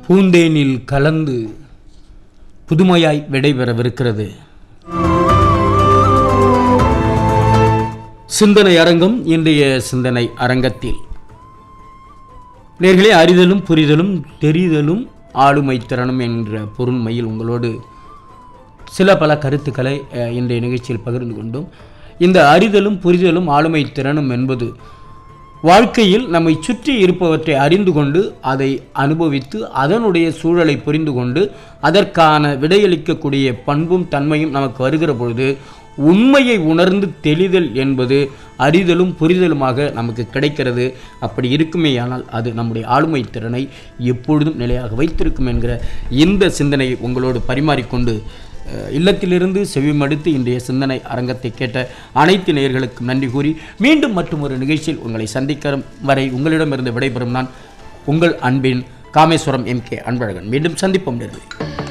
பூந்தேனில் கலந்து புதுமையாய் விடைபெறவிருக்கிறது சிந்தனை அரங்கம் இன்றைய சிந்தனை அரங்கத்தில் நேர்களே அறிதலும் புரிதலும் தெரிதலும் ஆளுமை திறனும் என்ற பொருண்மையில் உங்களோடு சில பல கருத்துக்களை அஹ், இன்றைய நிகழ்ச்சியில் பகிர்ந்து கொண்டோம் இந்த அறிதலும் புரிதலும் ஆளுமை திறனும் என்பது வாழ்க்கையில் நம்மை சுற்றி இருப்பவற்றை அறிந்து கொண்டு அதை அனுபவித்து அதனுடைய சூழலை புரிந்து கொண்டு அதற்கான விடையளிக்கக்கூடிய பண்பும் தன்மையும் நமக்கு வருகிற பொழுது உண்மையை உணர்ந்து தெளிதல் என்பது அறிதலும் புரிதலுமாக நமக்கு கிடைக்கிறது அப்படி இருக்குமேயானால் அது நம்முடைய ஆளுமை திறனை எப்பொழுதும் நிலையாக வைத்திருக்கும் என்கிற இந்த சிந்தனையை உங்களோடு பரிமாறிக்கொண்டு அஹ், இல்லத்திலிருந்து செவிமடுத்து இன்றைய சிந்தனை அரங்கத்தை கேட்ட அனைத்து நேயர்களுக்கும் நன்றி கூறி மீண்டும் மற்றும் ஒரு நிகழ்ச்சியில் உங்களை சந்திக்கிற வரை உங்களிடமிருந்து விடைபெறும் நான் உங்கள் அன்பின் காமேஸ்வரம் எம் கே அன்பழகன் மீண்டும் சந்திப்போம் நேர்களே